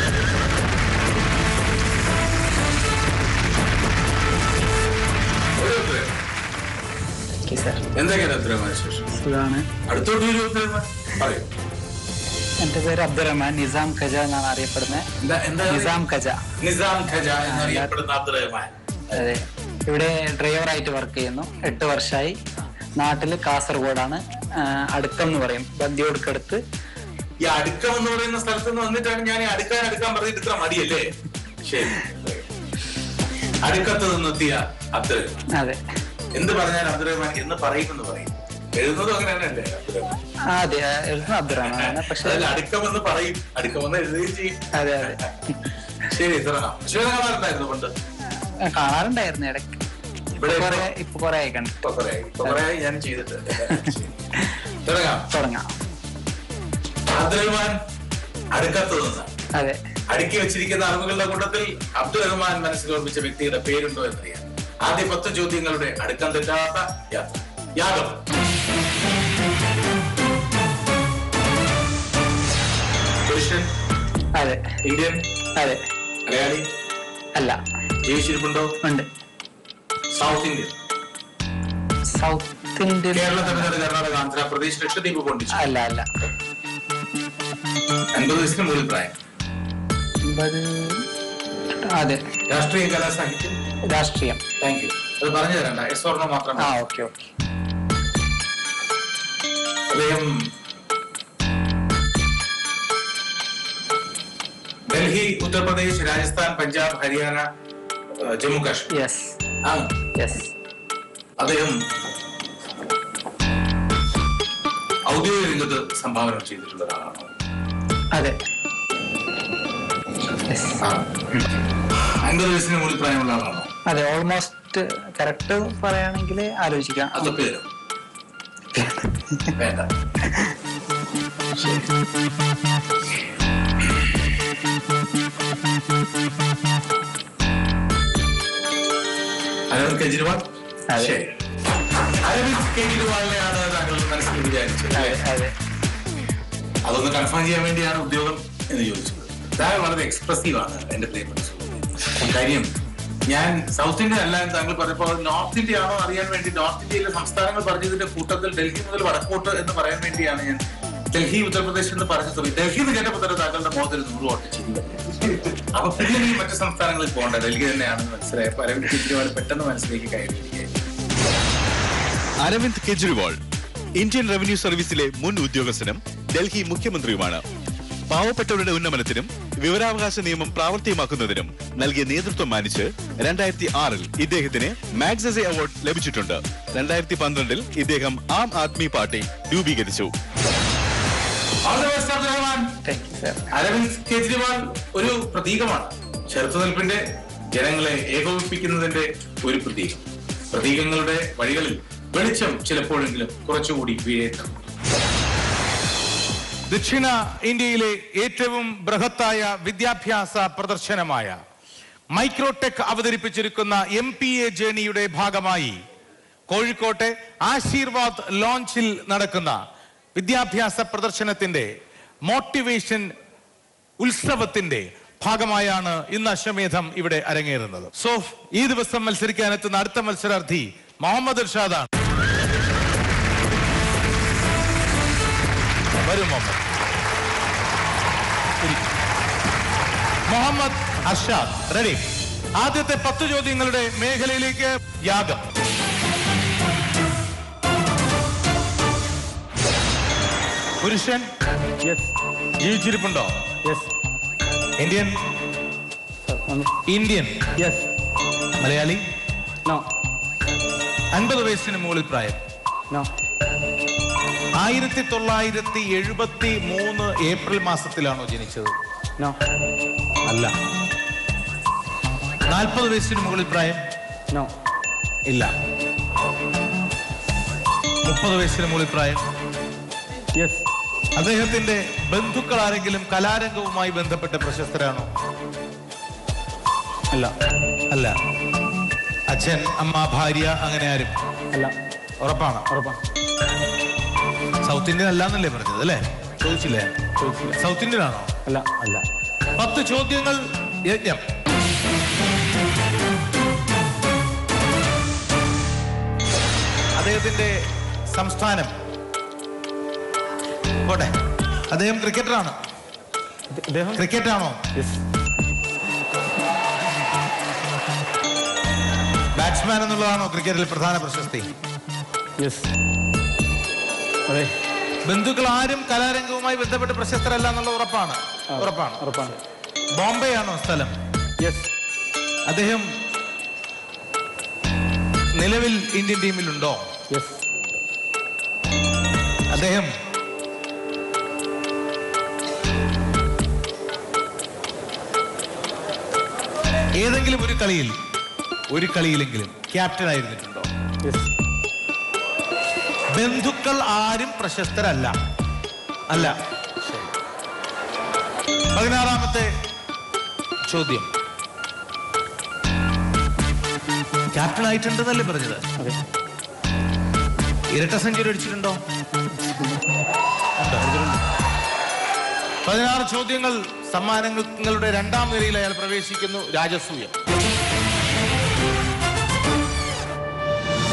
ഒരു ഉത്തരം. എന്തൊക്കെയാണ് അബ്ദുറഹ്മാൻ വിശേഷം സുഖാണ് അടുത്തോട്ട് ഒരു ഉത്തരഹ്മാൻ പറയൂ എന്റെ പേര് അബ്ദുറഹ്മാൻ നിസാം ഖജ എന്നാണ് അറിയപ്പെടുന്നത് എന്താ എന്താ നിസാം ഖജ നിസാം ഖജ എന്നറിയപ്പെടുന്ന അബ്ദുറഹ്മാൻ അതെ ഇവിടെ ഡ്രൈവറായിട്ട് വർക്ക് ചെയ്യുന്നു എട്ട് വർഷമായി നാട്ടില് കാസർഗോഡാണ് ആ, അടുക്കം എന്ന് പറയും ബന്ദിയോടുക്കടുത്ത് ഈ അടുക്കം എന്ന് പറയുന്ന സ്ഥലത്ത് നിന്ന് വന്നിട്ടാണ് ഞാൻ ഈ അടുക്കാൻ അടുക്കാൻ പറഞ്ഞിട്ട് ഇത്ര മടിയല്ലേ ശരി അടുക്കത്ത് നിന്നെത്തിയ അബ്ദുറഹ്മാൻ അതെ എന്ത് പറഞ്ഞാൽ അബ്ദുറഹ്മാൻ എന്ന് പറയുമെന്ന് പറയും എഴുതുന്നതും അങ്ങനെ തന്നെയല്ലേ അബ്ദുറഹ്മാൻ ആ, അതെ ആ, എഴുതുന്ന അബ്ദുറഹ്മാനാണ് പക്ഷെ അതല്ല അടുക്കമെന്ന് പറയും അടുക്കമെന്ന് എഴുതുകയും ചെയ്യും അതെ അതെ ശരി തുടങ്ങാം ശ്വേതകാലാറുണ്ടായിരുന്നു പണ്ട് ആ, കാണാറുണ്ടായിരുന്നു ഇടയ്ക്ക് ഇവിടെ കുറെ ഇപ്പൊ കുറെ ആയി കണ്ടു ഇപ്പൊ കുറേ ആയി. ഇപ്പൊ കുറേ ആയി ഞാൻ ചെയ്തിട്ട് ശരി. തുടങ്ങാം തുടങ്ങാം അബ്ദുറഹ്മാൻ അടുക്കത്ത് നിന്ന് അതെ അടുക്കി വെച്ചിരിക്കുന്ന അറിവുകളുടെ കൂട്ടത്തിൽ അബ്ദുൾ റഹ്മാൻ മനസ്സിൽ ഓർമ്മിച്ച വ്യക്തിയുടെ പേരുണ്ടോ എന്നറിയാം ആദ്യ പത്ത് ചോദ്യങ്ങളുടെ അടുക്കം തെറ്റാത്ത യാത്ര യാഗം പുരുഷൻ അതെ ഇന്ത്യൻ അതെ മലയാളി അല്ല ജീവിച്ചിരിപ്പുണ്ടോ ഉണ്ട് south Indian south Indian Kerala Tamil Nadu Karnataka Andhra Pradesh Lakshadweep പോണ്ടിച്ചു അല്ല അല്ല അൻപത് വയസ്സിന് മുകളിൽ പ്രായം അമ്പത് അതെ രാഷ്ട്രീയ കലാ സാഹിത്യം രാഷ്ട്രീയം താങ്ക് യു അത് പറഞ്ഞു തരണ്ട എസ് ഓർണോ മാത്രം ആ മതി. ഓക്കെ ഓക്കെ അദ്ദേഹം ഡൽഹി ഉത്തർപ്രദേശ് രാജസ്ഥാൻ പഞ്ചാബ് ഹരിയാന ഏഹ്, ജമ്മു കാശ്മീർ യെസ് ആ യെസ് അദ്ദേഹം ഔദ്യോഗിക രംഗത്ത് സംഭാവന ചെയ്തിട്ടുള്ള ഒരാളാണ് അതെ യെസ് അൻപത് വയസ്സിന് മുകളിൽ പ്രായമുള്ള ആളാണോ അതെ ഓൾമോസ്റ്റ് കറക്റ്റ് പറയുകയാണെങ്കിൽ ആലോചിക്കാം അത് പേര് വേണ്ട അരവിന്ദ് കെജ്രിവാൾ അതെ. ശരി അരവിന്ദ് കെജ്രിവാളിനെയാണ് താങ്കൾ മനസ്സിൽ വിചാരിച്ചത് അതെ അല്ലേ? അതെ അതൊന്ന് കൺഫേം ചെയ്യാൻ വേണ്ടിയാണ് ഉദ്യോഗം എന്ന് ചോദിച്ചത് താങ്കൾ വളരെ എക്സ്പ്രസീവ് ആണ് എന്റെ പ്രിയപ്പെട്ട സുഹൃത്ത്. കാര്യം ഞാൻ സൗത്ത് ഇന്ത്യ അല്ല എന്ന് താങ്കൾ പറഞ്ഞപ്പോൾ നോർത്ത് ഇന്ത്യ ആണോ അറിയാൻ വേണ്ടി നോർത്ത് ഇന്ത്യയിലെ സംസ്ഥാനങ്ങൾ പറഞ്ഞതിന്റെ കൂട്ടത്തിൽ ഡൽഹി മുതൽ വടക്കോട്ട് എന്ന് പറയാൻ വേണ്ടിയാണ് ഞാൻ ഡൽഹി ഉത്തർപ്രദേശ് എന്ന് പറഞ്ഞത് ഡൽഹി എന്ന് കേട്ടപ്പോൾ തന്നെ താങ്കളുടെ മുഖത്തിൽ നൂറ് വോട്ട് ചെയ്തു അപ്പൊ പിന്നെ എനിക്ക് മറ്റു സംസ്ഥാനങ്ങളിൽ പോകണ്ട ഡൽഹി തന്നെയാണെന്ന് മനസ്സിലായപ്പോൾ അരവിന്ദ് കെജ്രിവാൾ പെട്ടെന്ന് മനസ്സിലേക്ക് കയറിയിരിക്കുകയായിരുന്നു അരവിന്ദ് കെജ്രിവാൾ ഇന്ത്യൻ റവന്യൂ സർവീസിലെ മുൻ ഉദ്യോഗസ്ഥനും ഡൽഹി മുഖ്യമന്ത്രിയുമാണ് പാവപ്പെട്ടവരുടെ ഉന്നമനത്തിനും വിവരാവകാശ നിയമം പ്രാവർത്തികമാക്കുന്നതിനും നൽകിയ നേതൃത്വം മാനിച്ച് രണ്ടായിരത്തി ആറിൽ ഇദ്ദേഹത്തിന് മാഗ്സസെ അവാർഡ് ലഭിച്ചിട്ടുണ്ട് രണ്ടായിരത്തി പന്ത്രണ്ടിൽ ഇദ്ദേഹം ആം ആദ്മി പാർട്ടി രൂപീകരിച്ചു All the best, Abdurahman. Thank you sir Arvind Kejriwal ഒരു പ്രതീകമാണ് ചെറുത്തുനിൽപ്പിന്റെ ജനങ്ങളെ ഏകോപിപ്പിക്കുന്നതിന്റെ ഒരു പ്രതീകം പ്രതീകങ്ങളുടെ വഴികളിൽ വെളിച്ചം ചിലപ്പോഴെങ്കിലും കുറച്ചുകൂടി വീഴേറ്റം ദക്ഷിണ ഇന്ത്യയിലെ ഏറ്റവും ബൃഹത്തായ വിദ്യാഭ്യാസ പ്രദർശനമായ മൈക്രോടെക് അവതരിപ്പിച്ചിരിക്കുന്ന എം പി എ ജേണിയുടെ ഭാഗമായി കോഴിക്കോട്ടെ ആശീർവാദ് ലോഞ്ചിൽ നടക്കുന്ന വിദ്യാഭ്യാസ പ്രദർശനത്തിന്റെ മോട്ടിവേഷൻ ഉത്സവത്തിന്റെ ഭാഗമായാണ് ഇന്ന് അശ്വമേധം ഇവിടെ അരങ്ങേറുന്നത് സോ ഈ ദിവസം മത്സരിക്കാനെത്തുന്ന അടുത്ത മത്സരാർത്ഥി മുഹമ്മദ് ഇർഷാദാണ് വരും മുഹമ്മദ് ഇരിക്കൂ. മുഹമ്മദ് അർഷാദ് റെഡി ആദ്യത്തെ പത്ത് ചോദ്യങ്ങളുടെ മേഖലയിലേക്ക് യാഗം പുരുഷൻ ജീവിച്ചിരിപ്പുണ്ടോ Indian Indian yes Malayali no അൻപത് വയസ്സിന് മുകളിൽ പ്രായം നോ ആയിരത്തി തൊള്ളായിരത്തി എഴുപത്തി മൂന്ന് ഏപ്രിൽ മാസത്തിലാണോ ജനിച്ചത് നോ അല്ല നാൽപ്പത് വയസ്സിന് മുകളിൽ പ്രായം നോ ഇല്ല മുപ്പത് വയസ്സിന് മുകളിൽ പ്രായം യെസ് അദ്ദേഹത്തിന്റെ ബന്ധുക്കൾ ആരെങ്കിലും കലാരംഗവുമായി ബന്ധപ്പെട്ട പ്രശസ്തരാണോ അല്ല അല്ല അച്ഛൻ അമ്മ ഭാര്യ അങ്ങനെ ആരും അല്ല ഉറപ്പാണ് ഉറപ്പാണ് സൗത്ത് ഇന്ത്യൻ അല്ല എന്നല്ലേ പറഞ്ഞത് അല്ലേ ചോദിച്ചില്ലേ ചോദിച്ചില്ല സൗത്ത് ഇന്ത്യൻ ആണോ അല്ല അല്ല പത്ത് ചോദ്യങ്ങൾ യജ്ഞം അദ്ദേഹത്തിന്റെ സംസ്ഥാനം പോട്ടെ അദ്ദേഹം ക്രിക്കറ്ററാണ് ഇദ്ദേഹം ക്രിക്കറ്റാണോ യെസ് ബാറ്റ്സ്മാൻ എന്നുള്ളതാണോ ക്രിക്കറ്റിൽ പ്രധാന പ്രശസ്തി യെസ് അതെ ബന്ധുക്കൾ ആരും കലാരംഗവുമായി ബന്ധപ്പെട്ട് പ്രശസ്തരല്ല എന്നുള്ള ഉറപ്പാണ് ഉറപ്പാണ് ഉറപ്പാണ് ബോംബെ ആണോ സ്ഥലം യെസ് അദ്ദേഹം നിലവിൽ ഇന്ത്യൻ ടീമിലുണ്ടോ യെസ് അദ്ദേഹം ഏതെങ്കിലും ഒരു കളിയിൽ ഒരു കളിയിലെങ്കിലും ക്യാപ്റ്റൻ ആയിരുന്നിട്ടുണ്ടോ യെസ് ബന്ധുക്കൾ ആരും പ്രശസ്തരല്ല അല്ല ശരി. പതിനാറാമത്തെ ചോദ്യം ക്യാപ്റ്റൻ ആയിട്ടുണ്ടെന്നല്ലേ പറഞ്ഞത് അതെ ഇരട്ട സെഞ്ചുറി അടിച്ചിട്ടുണ്ടോ ഉണ്ട്. പതിനാറ് ചോദ്യങ്ങൾ സമ്മാനങ്ങളുടെ രണ്ടാം നിരയിൽ അയാൾ പ്രവേശിക്കുന്നു രാജസൂയം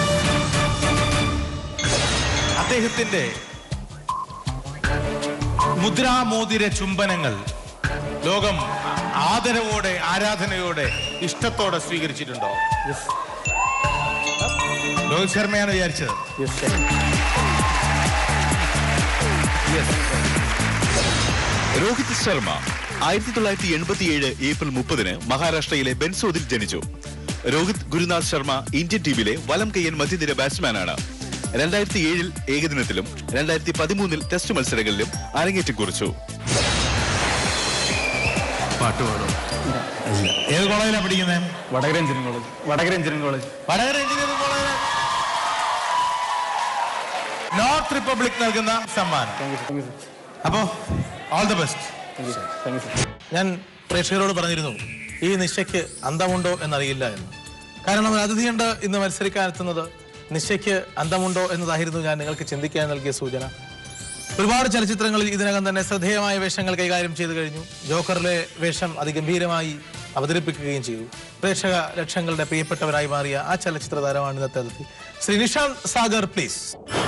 അദ്ദേഹത്തിന്റെ മുദ്രാമോതിര ചുംബനങ്ങൾ ലോകം ആദരവോടെ ആരാധനയോടെ ഇഷ്ടത്തോടെ സ്വീകരിച്ചിട്ടുണ്ടോ രോഹിത് ശർമ്മയാണ് വിചാരിച്ചത് രോഹിത് ശർമ്മ ആയിരത്തി തൊള്ളായിരത്തി എൺപത്തിയേഴ് ഏപ്രിൽ മുപ്പതിന് മഹാരാഷ്ട്രയിലെ ബെൻസോദിൽ ജനിച്ചു രോഹിത് ഗുരുനാഥ് ശർമ്മ ഇന്ത്യൻ ടീമിലെ വലം കയ്യൻ മധ്യനിര ബാറ്റ്സ്മാനാണ് രണ്ടായിരത്തി ഏഴിൽ ഏകദിനത്തിലും രണ്ടായിരത്തി പതിമൂന്നിൽ ടെസ്റ്റ് മത്സരങ്ങളിലും അരങ്ങേറ്റം കുറിച്ചു പാട്ടുപാടും ഏത് കോളേജിലാണ് പഠിക്കുന്നത് Vadakara engineering college Vadakara engineering college Vadakara engineering college North Republic നൽകുന്ന സമ്മാനം അപ്പോ ഓൾ ദ ബെസ്റ്റ് ഞാൻ പ്രേക്ഷകരോട് പറഞ്ഞിരുന്നു ഈ നിശയ്ക്ക് അന്തമുണ്ടോ എന്നറിയില്ല എന്ന് കാരണം ഒരു അതിഥിയുണ്ട് ഇന്ന് മത്സരിക്കാനെത്തുന്നത് നിശയ്ക്ക് അന്തമുണ്ടോ എന്നതായിരുന്നു ഞാൻ നിങ്ങൾക്ക് ചിന്തിക്കാൻ നൽകിയ സൂചന ഒരുപാട് ചലച്ചിത്രങ്ങളിൽ ഇതിനകം തന്നെ ശ്രദ്ധേയമായ വേഷങ്ങൾ കൈകാര്യം ചെയ്തു കഴിഞ്ഞു ജോക്കറിലെ വേഷം അതിഗംഭീരമായി അവതരിപ്പിക്കുകയും ചെയ്തു പ്രേക്ഷക ലക്ഷങ്ങളുടെ പ്രിയപ്പെട്ടവരായി മാറിയ ആ ചലച്ചിത്ര താരമാണ് ഇന്നത്തെ അതിഥി ശ്രീ നിഷാന്ത് സാഗർ പ്ലീസ്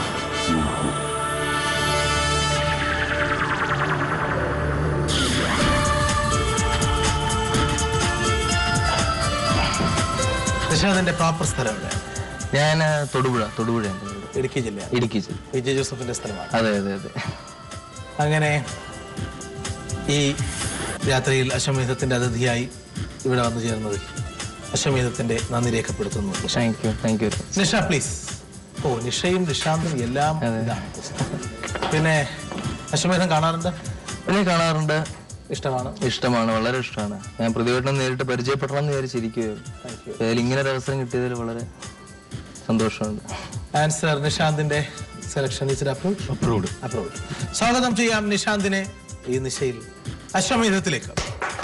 നിഷാന്തിന്റെ പ്രോപ്പർ സ്ഥലം എവിടെ ഞാൻ തൊടുപുഴ തൊടുപുഴ എൻ്റെ വീട്. ഇടുക്കി ജില്ല ഇടുക്കി ജില്ല വി ജെ ജോസഫിന്റെ സ്ഥലമാണ് അതെ അതെ അതെ അങ്ങനെ ഈ രാത്രിയിൽ അശ്വമേധത്തിന്റെ അതിഥിയായി ഇവിടെ വന്നു ചേർന്നതിൽ അശ്വമേധത്തിന്റെ നന്ദി രേഖപ്പെടുത്തുന്നു thank you thank you Nisha please ഓ നിഷയും നിഷാന്തും എല്ലാം ഇതാണ് പിന്നെ അശ്വമേധം കാണാറുണ്ട് എന്നെ കാണാറുണ്ട് ഇഷ്ടമാണ് ഇഷ്ടമാണ് വളരെ ഇഷ്ടമാണ് ഞാൻ പ്രതിവേട്ടനം നേരിട്ട് പരിചയപ്പെടണം എന്ന് വിചാരിച്ചിരിക്കുകയായിരുന്നു ഏതായാലും ഇങ്ങനെ ഒരു അവസരം കിട്ടിയതിൽ വളരെ സന്തോഷമുണ്ട് ആൻസർ നിഷാന്തിന്റെ selection is approve approved approved സ്വാഗതം ചെയ്യാം നിഷാന്തിനെ ഈ നിശയിൽ അശ്വമേധത്തിലേക്ക്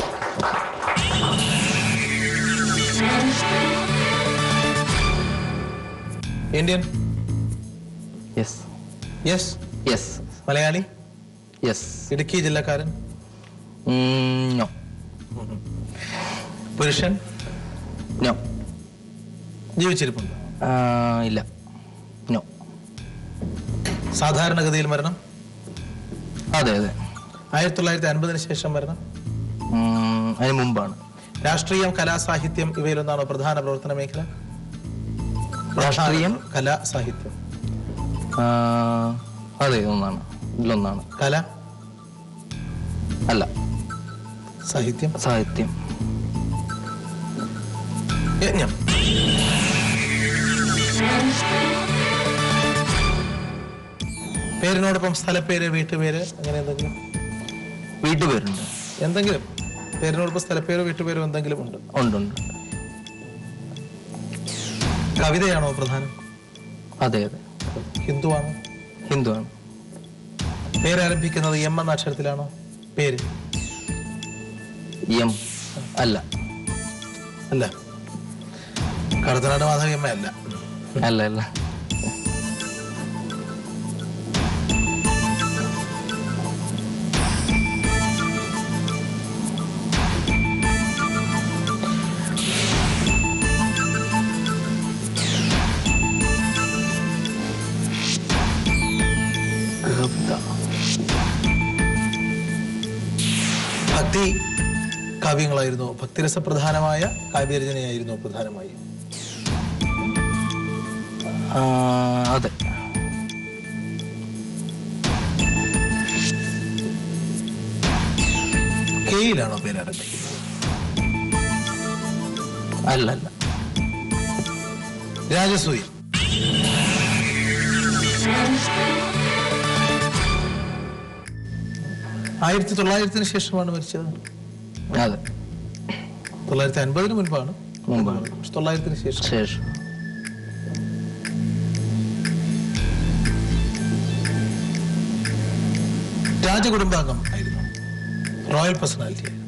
Indian yes yes yes Malayali yes Idukki ജില്ലക്കാരൻ നോ പുരുഷൻ നോ ജീവിച്ചിരിപ്പുണ്ട് ഇല്ല നോ സാധാരണഗതിയിൽ മരണം അതെ അതെ ആയിരത്തി തൊള്ളായിരത്തി അൻപതിന് ശേഷം മരണം ഉം, അതിന് മുമ്പാണ് രാഷ്ട്രീയം കലാസാഹിത്യം ഇവയിലൊന്നാണോ പ്രധാന പ്രവർത്തന മേഖല രാഷ്ട്രീയം കലാ സാഹിത്യം ആ, അതെ ഒന്നാണ് ഇതിലൊന്നാണ് കല അല്ല സാഹിത്യം സാഹിത്യം യജ്ഞം പേരിനോടൊപ്പം സ്ഥലപ്പേര് വീട്ടുപേര് അങ്ങനെ എന്തെങ്കിലും വീട്ടുപേരുണ്ട് എന്തെങ്കിലും പേരിനോടൊപ്പം സ്ഥലപ്പേരോ വീട്ടുപേരോ എന്തെങ്കിലും ഉണ്ട് ഉണ്ട് ഉണ്ട് കവിതയാണോ പ്രധാനം അതെ അതെ ഹിന്ദുവാണോ ഹിന്ദുവാണ് പേരാരംഭിക്കുന്നത് എം എന്ന അക്ഷരത്തിലാണോ പേര് എം അല്ല അല്ല കടത്തനാട് മാധവിയമ്മ അല്ല അല്ല അല്ല കവിത ഭക്തി കാവ്യങ്ങളായിരുന്നു ഭക്തിരസപ്രധാനമായ കാവ്യരചനയായിരുന്നു പ്രധാനമായി ആ, അതെ കെയിലാണോ പേരാരംഭിക്കുന്നത് അല്ല അല്ല രാജസൂയ ആയിരത്തി തൊള്ളായിരത്തിന് ശേഷമാണ് മരിച്ചത് അതെ തൊള്ളായിരത്തി അൻപതിന് മുൻപാണ് മുമ്പാണ് പക്ഷെ തൊള്ളായിരത്തിന് ശേഷം ശേഷം രാജകുടുംബാംഗം ആയിരുന്നു റോയൽ പേഴ്സണാലിറ്റി ആയിരുന്നു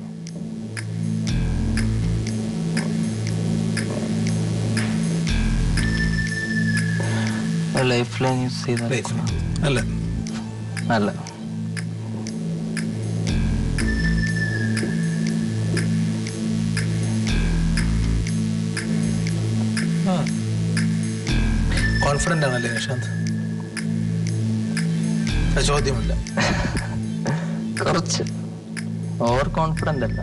ലൈഫ് ലൈൻ യൂസ് ചെയ്താൽ അല്ല അല്ല കോൺഫിഡന്റ് ആണല്ലേ നിഷാന്ത് അത് ചോദ്യമില്ല കുറച്ച് ഓവർ കോൺഫിഡന്റ് അല്ല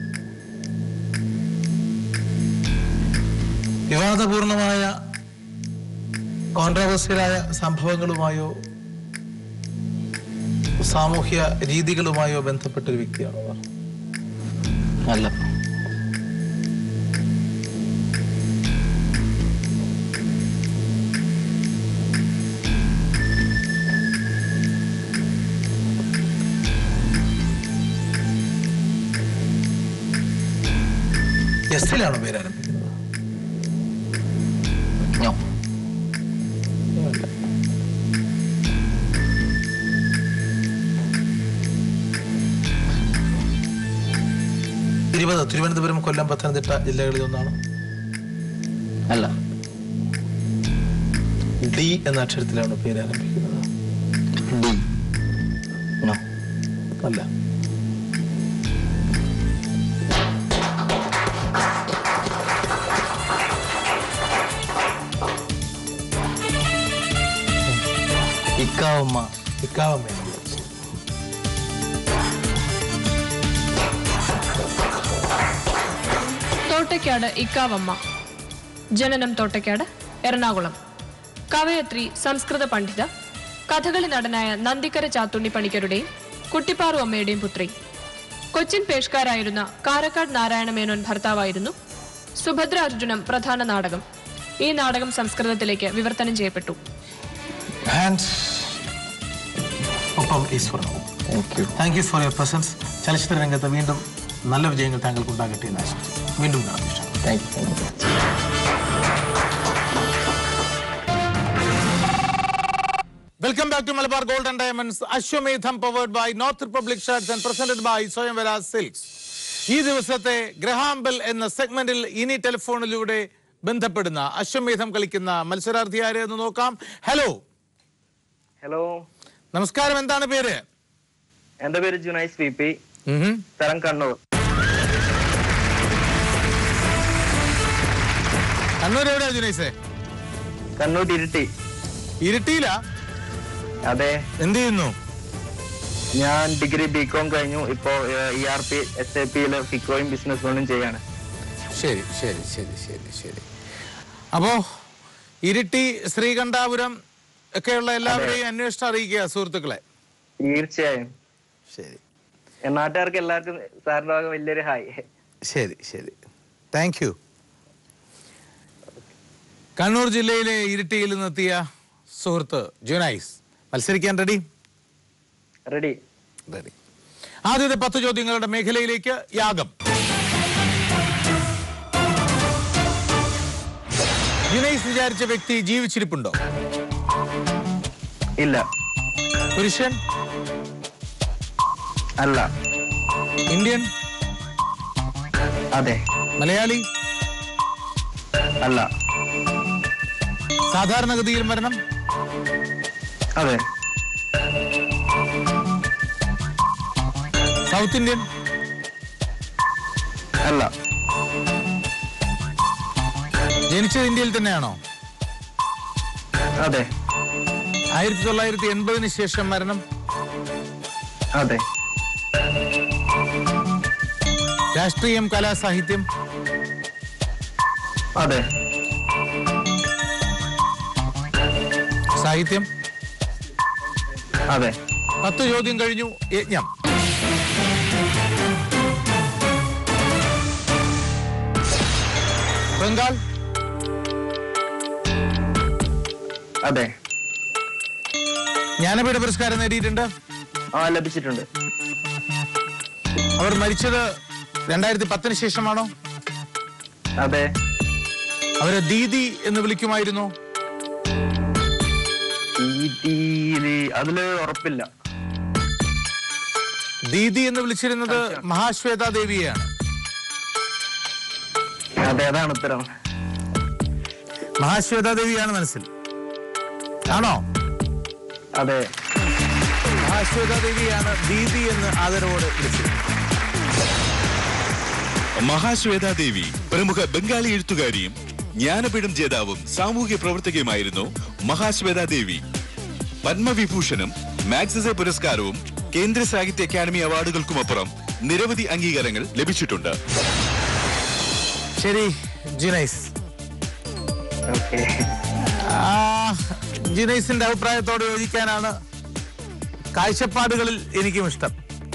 വിവാദപൂർണമായ കോൺട്രവേഴ്സ്യലായ സംഭവങ്ങളുമായോ സാമൂഹ്യ രീതികളുമായോ ബന്ധപ്പെട്ട ഒരു വ്യക്തിയാണോ അവർ അല്ല എസ്സിലാണോ പേര് ആരംഭിക്കുന്നത് നോ അല്ല. ഇരുപത് തിരുവനന്തപുരം കൊല്ലം പത്തനംതിട്ട ജില്ലകളിൽ ഒന്നാണ് അല്ല ഡി എന്ന അക്ഷരത്തിലാണ് പേര് ആരംഭിക്കുന്നത് ഡി നോ അല്ല ഇക്കാവമ്മ ഇക്കാവമ്മയാണ് വിളിച്ചത്. തോട്ടയ്ക്കാട് ഇക്കാവമ്മ ജനനം തോട്ടയ്ക്കാട് എറണാകുളം കവയത്രി സംസ്കൃത പണ്ഡിത കഥകളി നടനായ നന്ദിക്കര ചാത്തുണ്ണി പണിക്കരുടെയും കുട്ടിപ്പാറു അമ്മയുടെയും പുത്രി കൊച്ചിൻ പേഷ്കാരായിരുന്ന കാരക്കാട് നാരായണ മേനോൻ ഭർത്താവായിരുന്നു സുഭദ്ര അർജുനം പ്രധാന നാടകം ഈ നാടകം സംസ്കൃതത്തിലേക്ക് വിവർത്തനം ചെയ്യപ്പെട്ടു ആൻഡ് ഒപ്പം ഈശ്വരനും thank you thank you for your presence ചലച്ചിത്ര രംഗത്ത് വീണ്ടും നല്ല വിജയങ്ങൾ താങ്കൾക്ക് ഉണ്ടാകട്ടെ എന്ന് ആശംസിക്കുന്നു വീണ്ടും കാണാം ഇഷ്ടം thank you thank you welcome back to Malabar gold and diamonds Ashwamedham powered by North Republic shirts and presented by Swayamvara silks ഈ ദിവസത്തെ ഗ്രഹാംബൽ എന്ന സെഗ്മെന്റിൽ ഇനി ടെലിഫോണിലൂടെ ബന്ധപ്പെടുന്ന അശ്വമേധം കളിക്കുന്ന മത്സരാർത്ഥി ആര് എന്ന് നോക്കാം ഹലോ ഹലോ നമസ്കാരം എന്താണ് പേര് എന്റെ പേര് ജുനൈസ് വി പി സ്ഥലം കണ്ണൂർ കണ്ണൂർ എവിടെയാ ജുനൈസേ കണ്ണൂർ ഇരിട്ടി ഇരിട്ടിയിലാ അതെ എന്ത് ചെയ്യുന്നു ഞാൻ ഡിഗ്രി ബി കോം കഴിഞ്ഞു ഇപ്പോ E R P S A പിയില് ഫിക്കോയും ബിസിനസ് ലോണും ചെയ്യാണ് ശരി ശരി ശരി ശരി ശരി അപ്പോ ഇരിട്ടി ശ്രീകണ്ഠാപുരം ഒക്കെയുള്ള എല്ലാവരെയും അന്വേഷണം അറിയിക്കുക സുഹൃത്തുക്കളെ തീർച്ചയായും ശരി നാട്ടുകാർക്ക് എല്ലാവർക്കും സാറിന്റെ ഭാഗം വലിയൊരു ഹായ് ശരി ശരി താങ്ക് യു കണ്ണൂർ ജില്ലയിലെ ഇരിട്ടിയിൽ നിന്നെത്തിയ സുഹൃത്ത് ജുനൈസ് മത്സരിക്കാൻ റെഡി റെഡി റെഡി ആദ്യത്തെ പത്ത് ചോദ്യങ്ങളുടെ മേഖലയിലേക്ക് യാഗം ജുനൈസ് വിചാരിച്ച വ്യക്തി ജീവിച്ചിരിപ്പുണ്ടോ ഇല്ല പുരുഷൻ അല്ല ഇന്ത്യൻ അതെ മലയാളി അല്ല സാധാരണഗതിയിൽ മരണം അതെ സൗത്ത് ഇന്ത്യൻ അല്ല ജനിച്ചത് ഇന്ത്യയിൽ തന്നെയാണോ അതെ ആയിരത്തി തൊള്ളായിരത്തി എൺപതിന് ശേഷം മരണം അതെ രാഷ്ട്രീയം കലാസാഹിത്യം അതെ സാഹിത്യം അതെ പത്ത് ചോദ്യം കഴിഞ്ഞു യജ്ഞം ബംഗാൾ അതെ ജ്ഞാനപീഠ പുരസ്കാരം നേടിയിട്ടുണ്ട് ആ ലഭിച്ചിട്ടുണ്ട് അവർ മരിച്ചത് രണ്ടായിരത്തി പത്തിന് ശേഷമാണോ അതെ അവരെ ദീദി എന്ന് വിളിക്കുമായിരുന്നു തീയതി അതില് ഉറപ്പില്ല ദീദി എന്ന് വിളിച്ചിരുന്നത് മഹാശ്വേത ദേവിയെയാണ് അതെ അതാണ് ഉത്തരം മഹാശ്വേത ദേവിയാണ് മനസ്സിൽ ആണോ അതെ മഹാശ്വേത ദേവിയാണ് ദീദി എന്ന് ആദരവോടെ വിളിച്ചത് മഹാശ്വേതാദേവി പ്രമുഖ ബംഗാളി എഴുത്തുകാരിയും ജ്ഞാനപീഠം ജേതാവും സാമൂഹ്യ പ്രവർത്തകയുമായിരുന്നു മഹാശ്വേതാദേവി പത്മവിഭൂഷണും മാഗ്സസെ പുരസ്കാരവും കേന്ദ്ര സാഹിത്യ അക്കാദമി അവാർഡുകൾക്കുമപ്പുറം നിരവധി അംഗീകാരങ്ങൾ ലഭിച്ചിട്ടുണ്ട് ശരി ജുനൈസ് ഓക്കെ ആ, ജുനൈസിന്റെ അഭിപ്രായത്തോട് യോജിക്കാനാണ് കാഴ്ചപ്പാടുകളിൽ എനിക്കും ഇഷ്ടം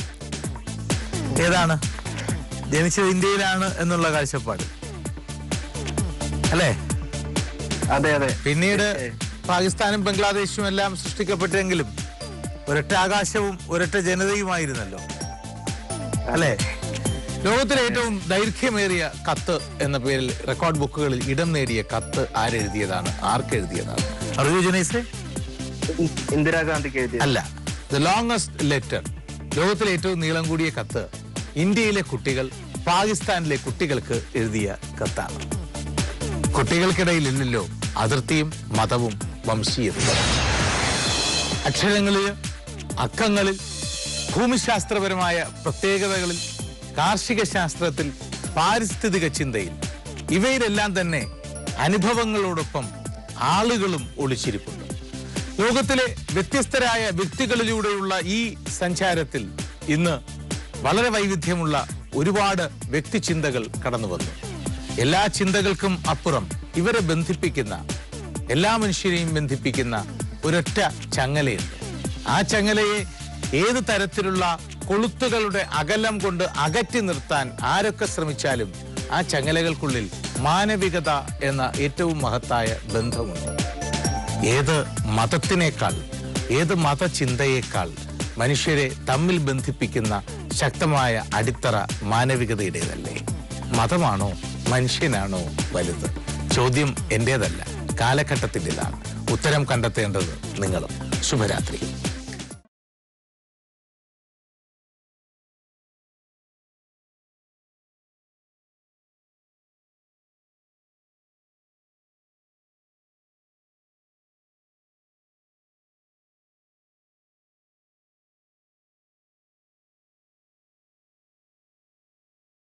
ഏതാണ് ജനിച്ചത് ഇന്ത്യയിലാണ് എന്നുള്ള കാഴ്ചപ്പാട് അല്ലേ അതെ അതെ പിന്നീട് പാകിസ്ഥാനും ബംഗ്ലാദേശും എല്ലാം സൃഷ്ടിക്കപ്പെട്ടെങ്കിലും ഒരൊറ്റ ആകാശവും ഒരൊറ്റ ജനതയുമായിരുന്നല്ലോ അല്ലേ ലോകത്തിലെ ഏറ്റവും ദൈർഘ്യമേറിയ കത്ത് എന്ന പേരിൽ റെക്കോർഡ് ബുക്കുകളിൽ ഇടം നേടിയ കത്ത് ആരെഴുതിയതാണ് ആർക്കെഴുതിയതാണ് അറിയോ ജനീസേ ഇന്ദിരാഗാന്ധിക്ക് എഴുതിയ അല്ല ദ ലോങ്സ്റ്റ് ലെറ്റർ ലോകത്തിലെ ഏറ്റവും നീളം കൂടിയ കത്ത് ഇന്ത്യയിലെ കുട്ടികൾ പാകിസ്ഥാനിലെ കുട്ടികൾക്ക് എഴുതിയ കത്താണ് കുട്ടികൾക്കിടയിൽ ഇല്ലല്ലോ അതിർത്തിയും മതവും വംശീയതയും അക്ഷരങ്ങളിൽ അക്കങ്ങളിൽ ഭൂമിശാസ്ത്രപരമായ പ്രത്യേകതകളിൽ കാർഷിക ശാസ്ത്രത്തിൽ പാരിസ്ഥിതിക ചിന്തയിൽ ഇവയിലെല്ലാം തന്നെ അനുഭവങ്ങളോടൊപ്പം ആളുകളും ഒളിച്ചിരിപ്പുണ്ട് ലോകത്തിലെ വ്യത്യസ്തരായ വ്യക്തികളിലൂടെയുള്ള ഈ സഞ്ചാരത്തിൽ ഇന്ന് വളരെ വൈവിധ്യമുള്ള ഒരുപാട് വ്യക്തിചിന്തകൾ കടന്നു വന്നു എല്ലാ ചിന്തകൾക്കും അപ്പുറം ഇവരെ ബന്ധിപ്പിക്കുന്ന എല്ലാ മനുഷ്യരെയും ബന്ധിപ്പിക്കുന്ന ഒരൊറ്റ ചങ്ങലയുണ്ട് ആ ചങ്ങലയെ ഏത് തരത്തിലുള്ള കൊളുത്തുകളുടെ അകലം കൊണ്ട് അകറ്റി നിർത്താൻ ആരൊക്കെ ശ്രമിച്ചാലും ആ ചങ്ങലകൾക്കുള്ളിൽ മാനവികത എന്ന ഏറ്റവും മഹത്തായ ബന്ധമുണ്ട് ഏത് മതത്തിനേക്കാൾ ഏത് മതചിന്തയേക്കാൾ മനുഷ്യരെ തമ്മിൽ ബന്ധിപ്പിക്കുന്ന ശക്തമായ അടിത്തറ മാനവികതയുടേതല്ലേ മതമാണോ മനുഷ്യനാണോ വലുത് ചോദ്യം എന്റേതല്ല കാലഘട്ടത്തിൻ്റെതാണ് ഉത്തരം കണ്ടെത്തേണ്ടത് നിങ്ങളും ശുഭരാത്രി